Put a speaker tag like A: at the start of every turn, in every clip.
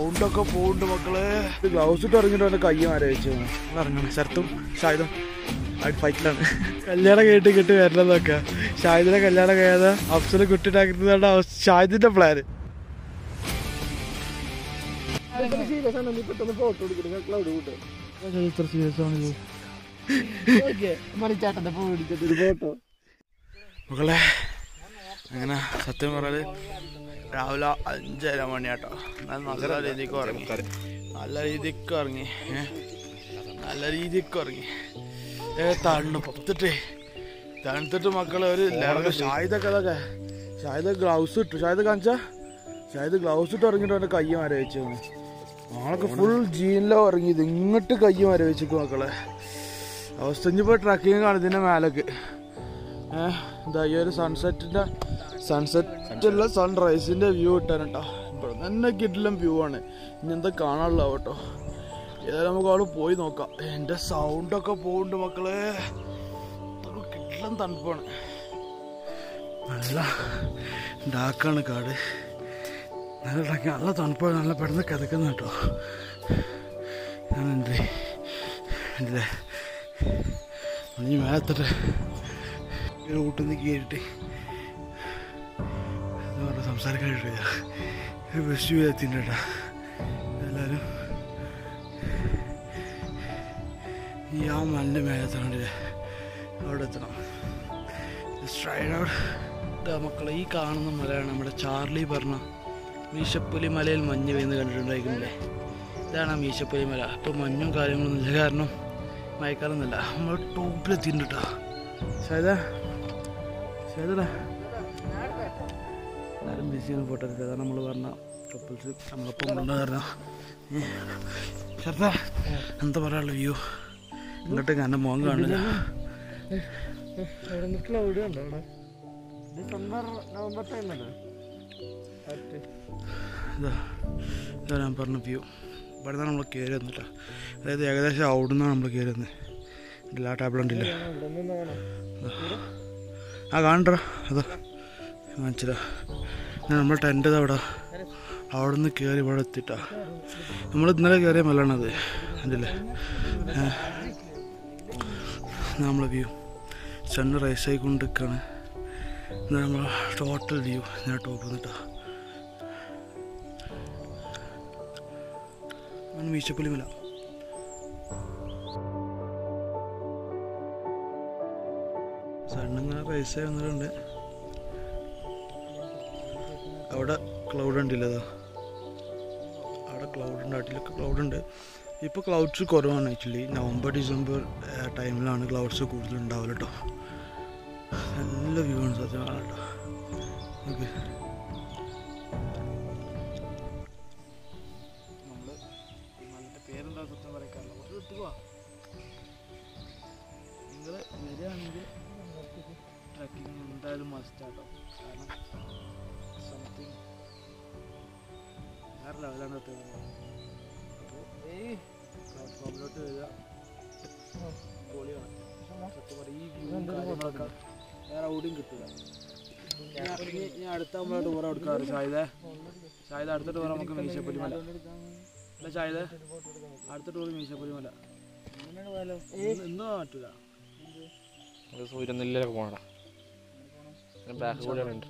A: Sound ഒക്കെ പോകുന്നുണ്ട് മക്കളെ ഗ്ലൗസ് ഇട്ട് ഇറങ്ങിട്ട് അവന്റെ കയ്യ മാരെ വെച്ചു ഇറങ്ങണം ശരത്തും ഷായുധം ഫൈറ്റിലാണ് കല്യാണം കേട്ട് കിട്ടി വരണതൊക്കെ ഷാഹിദിനെ കല്യാണം കഴിയാതെ അഫ്സല് കുട്ടിട്ടാക്കുന്നതാണ് ഷാഹിദിന്റെ പ്ലാന് ഇത്ര സീരിയസ് ആണ്
B: മണിച്ചാട്ടന്റെ പൂ പിടിച്ചിട്ട് ഒരു ഫോട്ടോ
A: മക്കളെ അങ്ങനെ സത്യം പറഞ്ഞാല് രാവിലെ അഞ്ചര മണിയാട്ടോ എന്നാൽ നല്ല രീതിക്ക് ഉറങ്ങി നല്ല രീതിക്ക് ഉറങ്ങി ഏ? നല്ല രീതിക്ക് ഉറങ്ങി ഏ തണുത്തിട്ട് തണുത്തിട്ട് മക്കളെ ഒരു ലെവല് ഷാഹിദൊക്കെ അതൊക്കെ ഷാഹിദ് ഗ്ലൗസ് ഇട്ടു ഷാഹിദ് കാണിച്ചാ ഷാഹിദ് ഗ്ലൗസ് ഇട്ട് ഇറങ്ങിട്ട് അവന്റെ കയ്യ മാരെ വെച്ചു ആളൊക്കെ ഫുൾ ജീനിലോ ഇറങ്ങിയത് ഇങ്ങോട്ട് കയ്യ മാരെ വെച്ചിരിക്കും മക്കളെ അവസ്ഥ ഇനിയിപ്പോ ട്രക്കിങ് കാണുന്നതിന്റെ മേലേക്ക് ഏഹ് ഇതാ ഈ ഒരു സൺസെറ്റിന്റെ സൺസെറ്റ് അല്ല സൺറൈസിന്റെ വ്യൂ കിട്ടാൻ കേട്ടോ ഇവിടെ തന്നെ കിട്ടില്ല വ്യൂ ആണ് ഇനി എന്താ കാണാനുള്ള കേട്ടോ ഏതായാലും നമുക്ക് അവിടെ പോയി നോക്കാം എന്റെ സൗണ്ട് ഒക്കെ പോകുന്നുണ്ട് മക്കളെ കിട്ടില്ല തണുപ്പാണ് നല്ല ഡാക്കാണ് കാട് നല്ല ഡാക്ക് നല്ല തണുപ്പാണ് നല്ല പെട്ടെന്ന് കിതക്കുന്ന കേട്ടോ ഞാനുണ്ട് ഉണ്ടല്ലേ നീ മേലത്തട്ടെ റൂട്ടിൽ നിന്ന് കയറിയിട്ട് എന്താ പറയുക സംസാരിക്കാൻ കഴിയില്ല ഒരു ബസ് എത്തിൻ്റെ കേട്ടാ എല്ലാവരും ഈ ആ മലിൻ്റെ മേലെത്തണല്ലേ അവിടെ എത്തണം സ്ട്രൈഡ് ഔട്ട് ഇതാ മക്കളെ ഈ കാണുന്ന മലയാണ് നമ്മുടെ ചാർലി പറഞ്ഞ മീശപ്പുലി മലയിൽ മഞ്ഞ് വീണ് കണ്ടിട്ടുണ്ടായിരിക്കുന്നില്ലേ ഇതാണ് ആ മീശപ്പുലി മല ഇപ്പോൾ മഞ്ഞും കാര്യങ്ങളൊന്നും ഇല്ല കാരണം മയക്കാലൊന്നുമില്ല നമ്മൾ ടോപ്പിലെത്തിയിട്ടുണ്ട് കേട്ടോ ശൈതാ ശൈതടാ എല്ലാവരും ബിസിയാണ് ഫോട്ടോ എടുക്കുക അതാണ് നമ്മൾ പറഞ്ഞ കപ്പിൾസ് നമ്മളൊപ്പം ഉണ്ടെന്ന് പറഞ്ഞ ശരത്താ എന്താ പറയാനുള്ള വ്യൂ ഇങ്ങോട്ട് എൻ്റെ മോൻ കാണില്ല
B: അവിടെ നിന്ന് ക്ലൗഡ് കണ്ടോ അവിടെ ഡിസംബർ നവംബർ ടൈമല്ലേ
A: ഇതാ ഇതാ ഞാൻ പറഞ്ഞ വ്യൂ ഇവിടെ നിന്നാണ് നമ്മൾ കയറി വന്നിട്ടാ അതായത് ഏകദേശം അവിടെ നിന്നാണ് നമ്മൾ കയറി വന്നത് എല്ലാ ടാബ്ലുണ്ടില്ല
B: അവിടെ നിന്ന് കാണാം
A: ആ കാണണ്ടാ അതാ കാണിച്ചതാ നമ്മൾ ടെൻ്റ് അവിടെ അവിടെ നിന്ന് കയറി ഇവിടെ എത്തിട്ടാ നമ്മൾ ഇന്നലെ കയറിയ മലയാണത് അതില്ലേ നമ്മളെ വ്യൂ സൺ റൈസ് ആയിക്കൊണ്ട് നിൽക്കുകയാണ് എന്നാൽ നമ്മൾ ടോട്ടൽ വ്യൂ ഞാൻ ടോപ്പ് നിന്നിട്ടാ മീശപ്പുലി മല സണ്ണിങ്ങനെ റൈസ് ആയി വന്നിട്ടുണ്ട് അവിടെ ക്ലൗഡ് ഉണ്ടല്ലോ അതാ അവിടെ ക്ലൗഡ് ഉണ്ട് നാട്ടിലൊക്കെ ക്ലൗഡ് ഉണ്ട് ഇപ്പോൾ ക്ലൗഡ്സ് കുറവാണ് ആക്ച്വലി നവംബർ ഡിസംബർ ടൈമിലാണ് ക്ലൗഡ്സ് കൂടുതൽ ഉണ്ടാവില്ല കേട്ടോ നല്ല വ്യൂ ആണ് സത്യം കാണാം കേട്ടോ ഓക്കെ നമ്മൾ പേരെന്താ സത്യം പറയാറില്ല കുറച്ച് വിട്ടു പോവാ നിങ്ങൾ വരികയാണെങ്കിൽ ട്രക്കിംഗ് എന്തായാലും മസ്റ്റ് ആട്ടോ കാരണം സംതിങ് വേറെ ലെവലാണ് എത്തുന്നത് അപ്പോൾ ഈ പ്ലാറ്റ്ഫോമിലോട്ട് വരിക പൊളിയാണ് സത്യം പറയാം ഈ വ്യൂ കാര്യങ്ങളൊക്കെ വേറെ എവിടെയും കിട്ടില്ല ഞാൻ അടുത്ത നമ്മളെ ടൂർ എടുക്കാറ് ഷാഹിദേ ഷാഹിദ് അടുത്ത ടൂർ നമുക്ക് മീശപ്പുലി മല അല്ല ഷാഹിദേ അടുത്ത ടൂർ മീശപ്പുലി മല ഇന്ന് ഇന്ന് പറ്റൂല
C: സൂര്യനെല്ലൊക്കെ പോണടാ ബാക്ക് കൂടെ ഉണ്ട്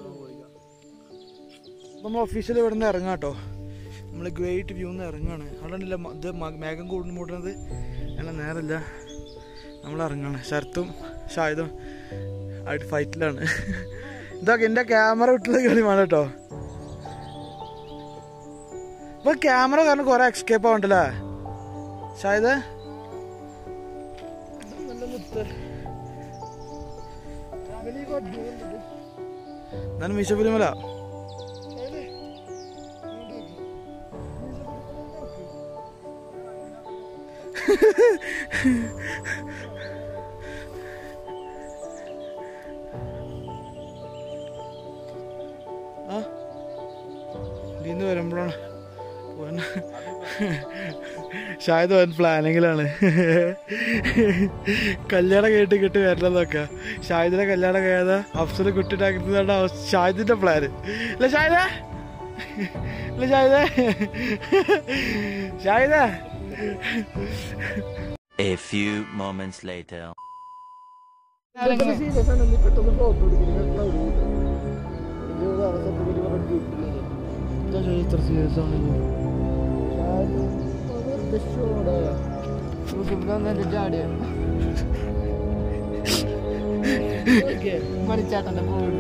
A: നമ്മൾ ഒഫീഷ്യലി ഇവിടെ നിന്ന് ഇറങ്ങാം കേട്ടോ നമ്മൾ ഗ്രേറ്റ് വ്യൂ നിന്ന് ഇറങ്ങാണ് അവിടെ ഉണ്ടല്ലോ മ- ഇത് മ- മേഘം കൂടുന്ന മൂടുന്നത് അല്ല നേരല്ല നമ്മൾ ഇറങ്ങാണ് ശരത്തും ഷാഹിദും ആയിട്ട് ഫൈറ്റിലാണ് ഇതൊക്കെ എൻ്റെ ക്യാമറ വിട്ടുള്ള കളി വേണം കേട്ടോ ഇപ്പൊ ക്യാമറ കാരണം കുറെ എക്സ്കേപ്പ് ആവണ്ടല്ലേ ഷാഹിദ് ഞാൻ മീശപ്പുലിമല ആ ഇതിന്ന് വരുമ്പോഴാണ് പോവാൻ ഷായത് വൻ പ്ലാനിങ്ങിലാണ് കല്യാണം കേട്ട് കിട്ടി വരണതൊക്കെ ഷാഹിദിനെ കല്യാണം കഴിയാതെ അഫ്സല് കുട്ടിട്ടാക്കുന്നതാണ് ഷാഹിദിന്റെ പ്ലാന് അല്ല ഷാഹിദ അല്ല ഷാഹിദേ ഷാഹിദേ
D: A few moments later.
B: Serious ആണ് നീ പെട്ടെന്ന് ഫോട്ടോ എടുക്കുന്നത് ഇരുപത് അവസരത്തിൽ ഒരു പറഞ്ഞ് കിട്ടുന്നത്
A: എന്താ ഷാഹിദ് ഇത്ര സീരിയസ് ആണെങ്കിൽ
B: യൂട്യൂബിൽ ചാടിയ മണിച്ചാട്ടന്റെ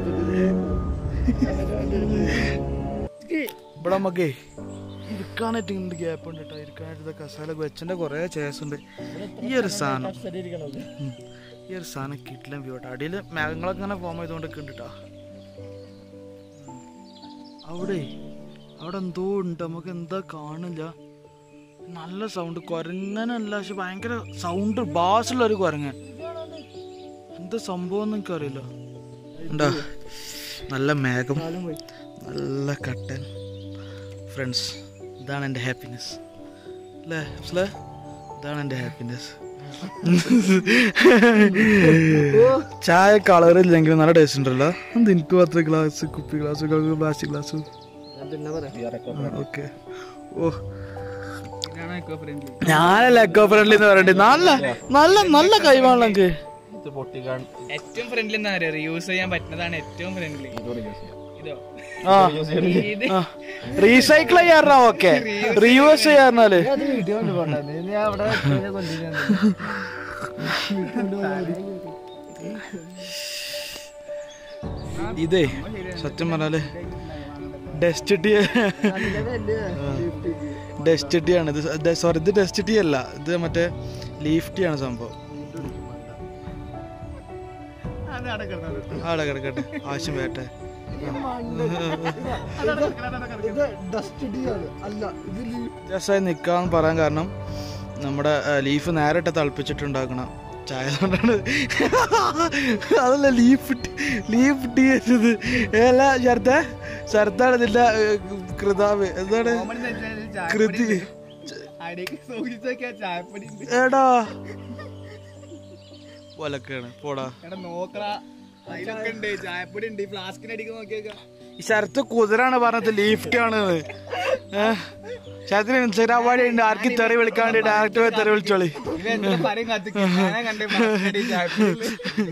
A: ഇവിടെ നമുക്കേ ഇരിക്കാനായിട്ട് ഇങ്ങോട്ട് ഗ്യാപ്പ് ഉണ്ട് കേട്ടോ ഇരിക്കാനായിട്ട് കസാല വെച്ചൻ്റെ കുറേ ചേസ് ഉണ്ട് ഈ ഒരു സാധനം ഉം. ഈ ഒരു സാധനം കിട്ടില്ല വ്യൂ കേട്ടോ അടിയിൽ മേഘങ്ങളൊക്കെ ഇങ്ങനെ ഫോം ചെയ്തുകൊണ്ടൊക്കെ ഉണ്ട് കേട്ടോ ഉം. അവിടെ അവിടെ എന്തോ ഉണ്ട് നമുക്ക് എന്താ കാണില്ല നല്ല സൗണ്ട് കുരങ്ങനല്ല പക്ഷെ ഭയങ്കര സൗണ്ട് ബാസുള്ള ഒരു കുരങ്ങൻ എന്താ സംഭവം എന്ന് എനിക്കറിയില്ല ഉണ്ടോ നല്ല മേഘം നല്ല കട്ടൻ ഫ്രണ്ട്സ് ഇതാണ് എൻ്റെ ഹാപ്പിനെസ് അല്ലേ അഫ്സലേ ഇതാണ് എൻ്റെ ഹാപ്പിനെസ് ചായ കളറില്ലെങ്കിൽ നല്ല ടേസ്റ്റ് ഉണ്ടല്ലോ എന്ത് എനിക്ക് മാത്രം ഗ്ലാസ് കുപ്പി ഗ്ലാസ് പ്ലാസ്റ്റിക് ഗ്ലാസ്
B: പിന്നെ പറയാം
A: ഓക്കെ ഓ ഞാനല്ല എക്കോ ഫ്രണ്ട്ലി എന്ന് പറയണ്ടേ നല്ല നല്ല നല്ല കൈവാണല്ലോ എനിക്ക്
C: ഇത് പൊട്ടിക്കാൻ
E: ഏറ്റവും ഫ്രണ്ട്ലി എന്താ പറയാ റീയൂസ് ചെയ്യാൻ പറ്റുന്നതാണ് ഏറ്റവും ഫ്രണ്ട്ലി ഇതോ
A: ആ
E: ഇത്
A: റീസൈക്കിൾ ചെയ്യാറുണ്ടോ ഓക്കെ റീയൂസ് ചെയ്യാറുണ്ടാല്
B: അത് വീട്ടിൽ കൊണ്ട് പോകണ്ട നീ അവിടെ കൊണ്ടിരുന്നു
A: ഇതേ സത്യം പറഞ്ഞാല് ഡസ്റ്റ് ടീ
B: നല്ല വലിയ
A: ഡസ്റ്റ് ടീ ആണ് ഇത് സോറി ഇത് ഡസ്റ്റ് ടീ അല്ല ഇത് മറ്റേ ലീഫ് ടീ ആണ് സംഭവം ആടെ കിടക്കട്ടെ ആവശ്യം വേട്ടെ
B: ഇത് ഡസ്റ്റ് ഡി ആണ് അല്ല ഇത് ലീ-
A: രസമായി നിൽക്കാന്ന് പറയാൻ കാരണം നമ്മുടെ ലീഫ് നേരിട്ട് തിളപ്പിച്ചിട്ടുണ്ടാക്കണം ചായ കൊണ്ടാണ് അതല്ല ലീഫ് ടീ ലീഫ് ടീ എന്നത് അല്ല ശരത്ത ശരത്താണ് ഇതിന്റെ ഏ, കൃതാവ് എന്താണ് കൃതി
E: അടിയൊക്കെ സൂക്ഷിച്ചൊക്കെ ചായപ്പൊടി ഉണ്ട്.
A: എടാ ഒലക്കാണ് പോടാ
E: എടാ നോക്കടാ അതിലൊക്കെ ഉണ്ട് ചായപ്പൊടി ഉണ്ട് ഫ്ലാസ്കിന് അടിക്ക് നോക്കിയേക്കാം
A: ഈ ശരത്ത് കുതിരാണ് പറഞ്ഞത് ലിഫ്റ്റ് ആണ് ശരത്തിന് ഇൻസ്റ്റാഗ്രാം വഴി ഉണ്ട് ആർക്കും തെറി വിളിക്കാൻ വേണ്ടി ഡയറക്റ്റ് പോയി തെറി വിളിച്ചോളി
E: ഇത് എത്ര പറയും കത്തിക്കും ഞാനാ കണ്ടേ ഫ്ലാസ്കിന് അടി ചായപ്പൊടി ഉള്ളത്.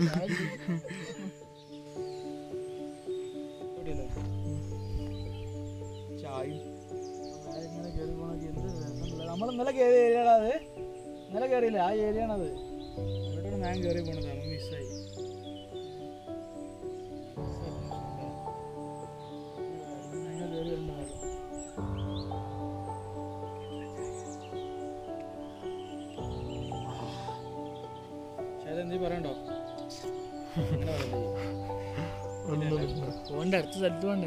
A: നമ്മൾ ഇന്നലെ കയറിയ ഏരിയ അത് ഇന്നലെ കയറിയില്ല ആ ഏരിയ ആണത് ഇവിടെ ഞാൻ കയറി പോണത് നമ്മൾ മിസ്സായി നീ പറയണ്ടോ പോണ്ട അടുത്ത സ്ഥലത്ത് വേണ്ടേ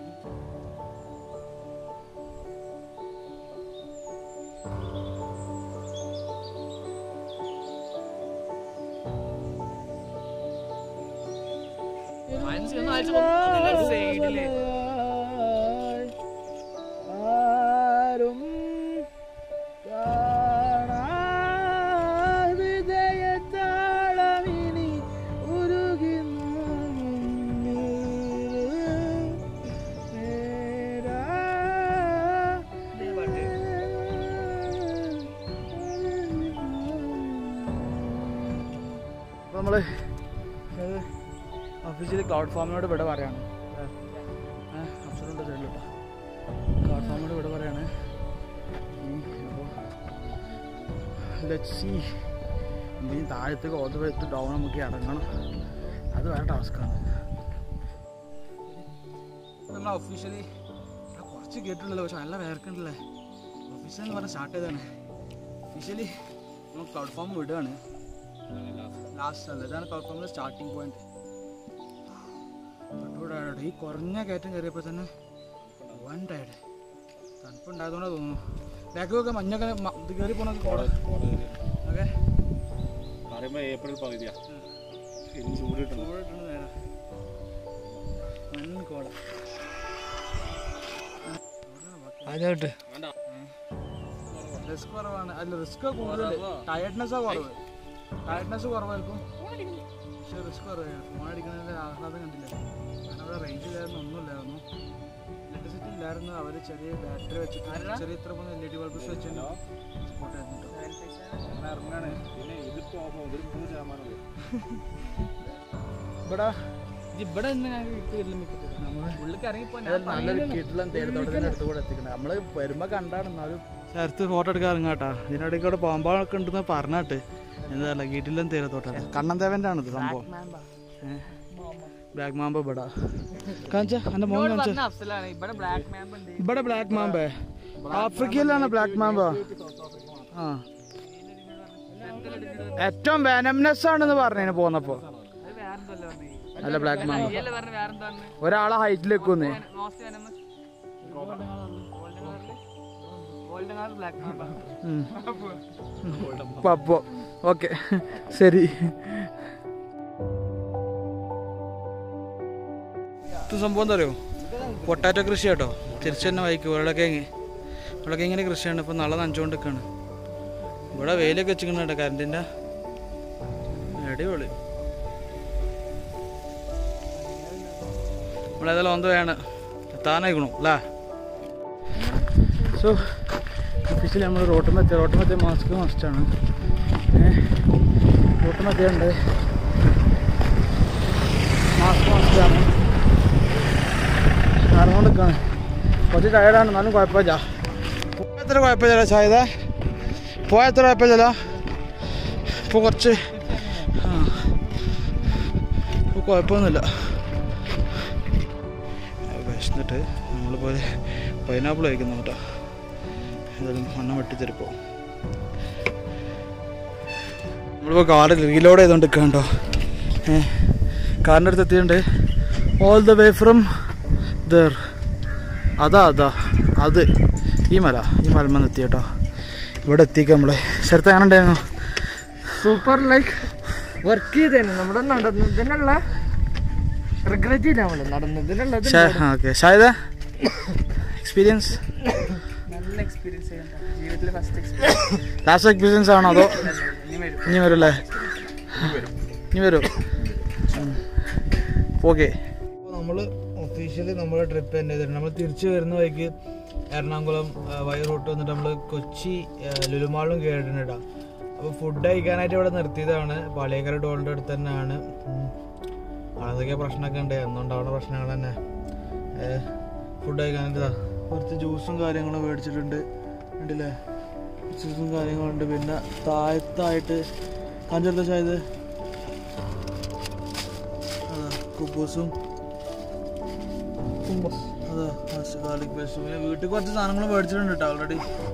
E: സൈഡില്
A: ആരും ഹൃദയത്താളമിനി ഉരുകി നമ്മള് ഒഫീഷ്യലി ക്ലൗഡ് ഫാമിനോട് ഇവിടെ പറയാണ് അഫ്സറുണ്ട് സൈഡിലോട്ടോ ക്ലൗഡ് ഫാമിനോട് ഇവിടെ പറയാണ് ലെറ്റ് സി ഇനി താഴത്തേക്ക് ഓത് വെച്ച് ഡൗൺ നമുക്ക് ഇറങ്ങണം അത് വേറെ ടാസ്ക്കാണ് നമ്മൾ ഒഫീഷ്യലി കുറച്ച് കേട്ടിട്ടുണ്ടല്ലോ പക്ഷെ നല്ല വേർക്കുണ്ടല്ലേ ഒഫീഷ്യൽ എന്ന് പറഞ്ഞാൽ സ്റ്റാർട്ട് ചെയ്താണ് ഒഫീഷ്യലി നമ്മൾ ക്ലൗഡ് ഫാം വിടുകയാണ് ലാസ്റ്റ് അല്ല ഇതാണ് ക്ലൗഡ് ഫാമിൻ്റെ സ്റ്റാർട്ടിങ് പോയിന്റ് തൊട്ടുകൂടായിട്ട് ഈ കുറഞ്ഞ കയറ്റം കയറിയപ്പോൾ തന്നെ വൺ ടയർഡ് തണുപ്പുണ്ടായതുകൊണ്ടാണ് തോന്നുന്നു ബാക്കൊക്കെ മഞ്ഞൊക്കെ മ- ഇത് കയറി പോണൊക്കെ ഓക്കെ
C: പറയുമ്പോ ഏപ്രിൽ പകുതിയാ ഇനി ചൂട് കിട്ടണം
A: ചൂടിട്ടുണ്ട് നേരെ മഞ്ഞ് കോട
B: അതോട്ട്
A: റിസ്ക് കുറവാണ് അല്ല റിസ്ക് കൂടുതൽ ടയർഡ്നെസ് കുറവ് ടയർഡ്നെസ് കുറവായിരിക്കും പക്ഷെ റിസ്ക് കുറവായിരുന്നു ഫോൺ അടിക്കുന്നതിന്റെ ആഹ്ലാദം കണ്ടില്ല കാരണം അവിടെ റേഞ്ച് ഇല്ലായിരുന്നു ഒന്നുമില്ലായിരുന്നു ഇലക്ട്രിസിറ്റി
B: ഇല്ലായിരുന്നു അവര് ചെറിയ ബാറ്ററി വെച്ചിട്ട് ചെറിയ ഇത്ര മൂന്ന് എൽ ഇ ഡി ബൾബ് വെച്ചിട്ടുണ്ടോ സപ്പോർട്ട് ചെയ്യുന്നുണ്ടോ
C: ഇറങ്ങാണ് പിന്നെ ഇതിപ്പോ ഓഫ് ആവും ഇതിൽ മൂന്ന് ശതമാനം
B: ഇവിടെ
E: ഇവിടെ നിന്ന് ഞാൻ വീട്ടിൽ ഉള്ളിൽ ഇറങ്ങിപ്പോ
A: നല്ലൊരു കിട്ടിലും തേയിലത്തോട്ടത്തിന്റെ അടുത്ത് കൂടെ എത്തിക്കണേ നമ്മള് വരുമ്പോ കണ്ടാണ് എന്നാലും ചേർത്ത് ഫോട്ടോ എടുക്കാൻ ഇറങ്ങാട്ടാ ഇതിനിടയ്ക്ക് ഇവിടെ പാമ്പാളൊക്കെ ഉണ്ടെന്ന് പറഞ്ഞാട്ട് എന്താ വീട്ടിലും തേയിലത്തോട്ടം കണ്ണന്തേവന്റെ ആണിത് സംഭവം ബ്ലാക്ക് മാമ്പ ഇവിടെ കാണിച്ച എന്റെ മോൻ കാണിച്ച
E: അഫ്സലാണ് ഇവിടെ ബ്ലാക്ക് മാമ്പ് ഉണ്ട്
A: ഇവിടെ ബ്ലാക്ക് മാമ്പേ ആഫ്രിക്കയിലാണ് ബ്ലാക്ക് മാമ്പ ആ ഏറ്റവും വെനംനെസ് ആണെന്ന് പറഞ്ഞു പോന്നപ്പോ
E: അത് വേറെന്തല്ലോ പറഞ്ഞേ
A: അല്ല ബ്ലാക്ക് മാമ്പ
E: ഇയല്ലേ പറഞ്ഞ വേറെന്താന്ന്
A: ഒരാളെ ഹൈറ്റിലേക്കൊന്നേ
E: മോസ്റ്റ് വെനമസ് ഗോൾഡൻ കളറിൽ ഗോൾഡൻ കളർ ബ്ലാക്ക് മാമ്പ
A: പപ്പോ ഓക്കെ ശരി ഇത് സംഭവം എന്താ അറിയോ പൊട്ടാറ്റോ കൃഷി കേട്ടോ തിരിച്ചു തന്നെ വൈക്ക് ഉരുളക്കിഴങ്ങ് ഉരുളക്കിഴങ്ങിൻ്റെ കൃഷിയാണ് ഇപ്പം നാളെ നനച്ചുകൊണ്ട് നിൽക്കുകയാണ് ഇവിടെ വെയിലൊക്കെ വെച്ചിരിക്കുന്നുണ്ട് കറണ്ടിൻ്റെ അടിപൊളി നമ്മളേതായാലും ഒന്ന് വേണം എത്താനായിക്കണു അല്ലേ സോ ഒഫീഷ്യലി നമ്മൾ റോട്ടുമെത്തി റോട്ടുമെത്തി മാസ്ക് മസ്റ്റാണ് റോട്ടുമെത്തി ഉണ്ട് മാസ്ക് മസ്റ്റാണ് നടന്നുകൊണ്ടിരിക്കുകയാണ് കുറച്ച് ടയർഡാണ് എന്നാലും കുഴപ്പമില്ല പോയത്ര കുഴപ്പമില്ല സായുധ പോയത്ര കുഴപ്പമില്ല ഇപ്പോൾ കുറച്ച് ആ ഇപ്പോൾ കുഴപ്പമൊന്നുമില്ല വിശന്നിട്ട് നമ്മളിപ്പോൾ പൈനാപ്പിൾ കഴിക്കുന്നു കേട്ടോ എന്തായാലും മണ്ണം വെട്ടിത്തെറിപ്പോ നമ്മളിപ്പോൾ കാർ റീലോഡ് ചെയ്തുകൊണ്ട് നിൽക്കണ്ടോ ഏ കാറിൻ്റെ അടുത്ത് എത്തിയിട്ടുണ്ട് all the way from there അതാ അതാ അത് ഈ മല ഈ മലമെന്ന് എത്തി കേട്ടോ ഇവിടെ എത്തിക്കാം നമ്മളെ ശരത്ത് എങ്ങനെ ഉണ്ടായിരുന്നു
B: സൂപ്പർ ലൈക്ക് വർക്ക് ചെയ്തേനെ നമ്മുടെ നടന്നതിനുള്ള റിഗ്രറ്റ് ഇല്ല നമ്മള് നടന്നതിനുള്ളത്
A: ഓക്കെ ഷായദ എക്സ്പീരിയൻസ്
E: നല്ല എക്സ്പീരിയൻസ് ചെയ്യണ്ട ജീവിതത്തിലെ ഫസ്റ്റ് എക്സ്പീരിയൻസ്
A: ലാസ്റ്റ് എക്സ്പീരിയൻസ് ആണോ അതോ
E: ഇനി വരും
A: ഇനി വരും അല്ലേ ഇനി വരും ഓക്കെ നമ്മൾ ഒഫീഷ്യലി നമ്മുടെ ട്രിപ്പ് തന്നെ ചെയ്തിട്ടുണ്ട് നമ്മൾ തിരിച്ചു വരുന്ന വഴിക്ക് എറണാകുളം ആ, വഴി റൂട്ട് വന്നിട്ട് നമ്മൾ കൊച്ചി ആ, ലുലുമാളും കേട്ടിട്ടുണ്ട് കേട്ടോ അപ്പോൾ ഫുഡ് കഴിക്കാനായിട്ട് ഇവിടെ നിർത്തിയതാണ് പാളിയേക്കര ടോളിൻ്റെ അടുത്ത് തന്നെയാണ് ഉം. അതൊക്കെ പ്രശ്നമൊക്കെ ഉണ്ട് എന്നുണ്ടാവുന്ന പ്രശ്നങ്ങൾ തന്നെ ഫുഡ് കഴിക്കാനായിട്ട് ദാ കുറച്ച് ജ്യൂസും കാര്യങ്ങളും മേടിച്ചിട്ടുണ്ട് ഉണ്ടല്ലേ ജ്യൂസും കാര്യങ്ങളുണ്ട് പിന്നെ താഴത്തായിട്ട് കാഞ്ചടുത്ത ചായത് അതാ കുബൂസും അതാ ഗാർലിക് പേസ്റ്റും പിന്നെ വീട്ടിൽ കുറച്ച് സാധനങ്ങൾ മേടിച്ചിട്ടുണ്ട് കേട്ടോ ഓൾറെഡി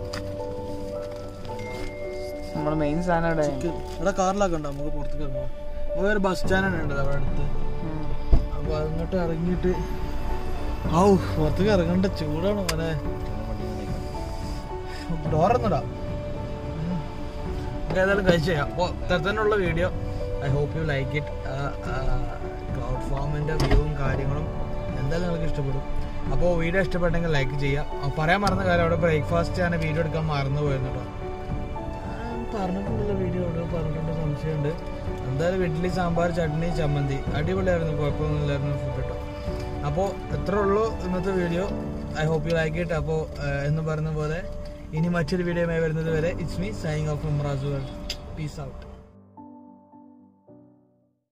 E: നമ്മുടെ മെയിൻ സാധനം ഇവിടെ
A: ചിക്കൻ ഇവിടെ കാറിലാക്കണ്ട നമുക്ക് പുറത്തേക്ക് ഇറങ്ങാം നമുക്ക് ഒരു ബസ് സ്റ്റാൻഡ് ഉണ്ട് അവിടെ അടുത്ത് അപ്പൊ അങ്ങോട്ട് ഇറങ്ങിയിട്ട് ഔ പുറത്തേക്ക് ഇറങ്ങണ്ട ചൂടാണ് മോനെ ഡോറൊന്നുടാ നമുക്ക് ഏതായാലും കഴിച്ചു ചെയ്യാം അപ്പോൾ ഇത്തരത്തിലുള്ള video I hope you like it cloud ഫാമിൻ്റെ വ്യൂവും കാര്യങ്ങളും എന്തായാലും നിങ്ങൾക്ക് ഇഷ്ടപ്പെടും അപ്പോൾ വീഡിയോ ഇഷ്ടപ്പെട്ടെങ്കിൽ ലൈക്ക് ചെയ്യാം ആ, പറയാൻ മറന്ന കാര്യം അവിടെ ബ്രേക്ക്ഫാസ്റ്റ് ഞാൻ വീഡിയോ എടുക്കാൻ മറന്നു പോയിരുന്നു കേട്ടോ ഞാൻ പറഞ്ഞിട്ടുള്ള വീഡിയോ അവിടെ പറഞ്ഞിട്ടുണ്ട് സംശയമുണ്ട് എന്തായാലും ഇഡ്ഡലി സാമ്പാർ ചട്നി ചമ്മന്തി അടിപൊളിയായിരുന്നു കുഴപ്പമൊന്നുമില്ലായിരുന്നു ഫുഡ് കേട്ടോ അപ്പോൾ എത്ര ഉള്ളൂ ഇന്നത്തെ video I hope you like it അപ്പോൾ എന്ന് പറഞ്ഞ പോലെ ഇനി മറ്റൊരു വീഡിയോ വരുന്നത് വരെ it's me signing off from Rasu peace out